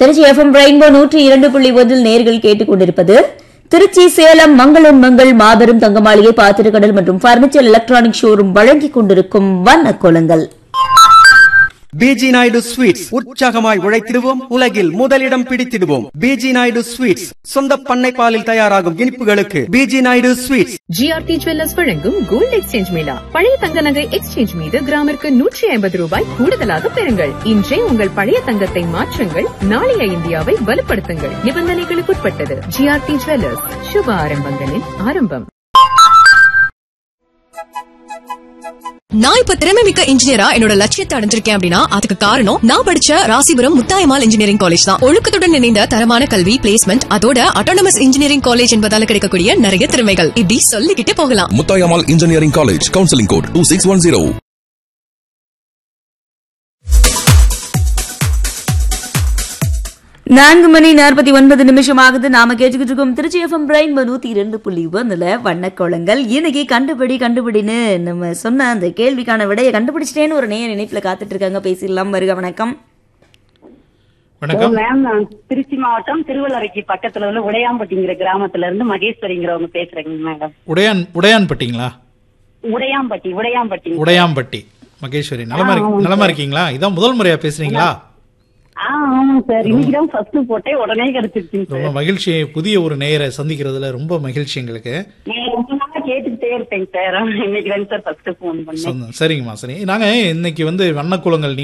Trichy FM rainbow நூற்றி இரண்டு புள்ளி ஒன்றில் நேர்கள் கேட்டுக் கொண்டிருப்பது திருச்சி சேலம் மங்களம் மங்கள் மாபெரும் தங்கமாளிகை பாத்திரக்கடல் மற்றும் பர்னிச்சர் எலக்ட்ரானிக் ஷோரூம் வழங்கிக் கொண்டிருக்கும் வண்ண கோலங்கள் பிஜி நாயுடு ஸ்வீட்ஸ் உற்சாகமாய் உழைத்திடுவோம் உலகில் முதலிடம் பிடித்திடுவோம் பிஜி நாயுடு ஸ்வீட்ஸ் சொந்த பண்ணை பாலில் தயாராகும் இனிப்புகளுக்கு PG Naidu sweets GRT jewellers வழங்கும் கோல்ட் எக்ஸ்சேஞ்ச் மேளா பழைய தங்க நகை எக்ஸ்சேஞ்ச் மீது கிராமிற்கு நூற்றி ஐம்பது ரூபாய் கூடுதலாக பெறுங்கள் இன்றே உங்கள் பழைய தங்கத்தை மாற்றுங்கள் நாளைய இந்தியாவை வலுப்படுத்துங்கள் நிபந்தனைகளுக்குட்பட்டது ஜிஆர்டி ஜுவல்லர்ஸ் சுப ஆரம்பங்களின் ஆரம்பம் நான் இப்ப திறமை மிக்க இன்ஜினியரா என்னோட லட்சியத்தை அடைஞ்சிருக்கேன் அப்படின்னா அதுக்கு காரணம் நான் படிச்ச ராசிபுரம் முத்தாயமால் இன்ஜினியரிங் காலேஜ் தான் ஒழுக்கத்துடன் இணைந்த தரமான கல்வி பிளேஸ்மெண்ட் அதோட அட்டானமஸ் இன்ஜினியரிங் காலேஜ் என்பதால கிடைக்கக்கூடிய நிறைய திறமைகள் இப்படி சொல்லிக்கிட்டே போகலாம் Muthayammal engineering college counselling code two six one zero நான்கு மணி நாற்பத்தி ஒன்பது நிமிஷம் ஆகுது நாம கேட்டுக்கிட்டு இருக்கோம் திருச்சி எஃப்எம் ரெயின்போ நூத்தி இரண்டு புள்ளி ஒன்றுல வண்ணக்கோளங்கள் இன்னைக்கு கண்டுபிடி கண்டுபிடின்னு நம்ம சொன்ன அந்த கேள்விக்கான விடையை கண்டுபிடிச்சிட்டேன்னு ஒரு நேர இணைப்புல காத்துட்டு இருக்காங்க பேசிடலாம் வருக வணக்கம் வணக்கம் மேம் நான் திருச்சி மாவட்டம் திருவள்ளரைக்கு பக்கத்துல உள்ள உடையாம்பட்டிங்கிற கிராமத்துல இருந்து மகேஸ்வரிங்கிறவங்க பேசுறேங்க மேடம் உடையான் உடையான்பட்டிங்களா உடையாம்பட்டி உடையாம்பட்டி உடையாம்பட்டி மகேஸ்வரி நலமா இருக்கு நலமா இருக்கீங்களா இதான் முதல் முறையா பேசுறீங்களா ஆ ஆமாங்க சார் இன்னைக்கு தான் ஃபர்ஸ்ட் போட்டேன் உடனே கிடைச்சிருச்சுங்க ரொம்ப சார் மகிழ்ச்சி புதிய ஒரு நேயரை சந்திக்கிறதுல ரொம்ப மகிழ்ச்சி எங்களுக்கு நான் ரொம்ப நாளா கேட்டுக்கிட்டே இருப்பேங்க சார் இன்னைக்கு தான் சார் ஃபர்ஸ்ட் போன் பண்ணேன் சொந்தம். சரிங்கம்மா சரி நாங்க இன்னைக்கு வந்து வண்ணக்குளங்கள்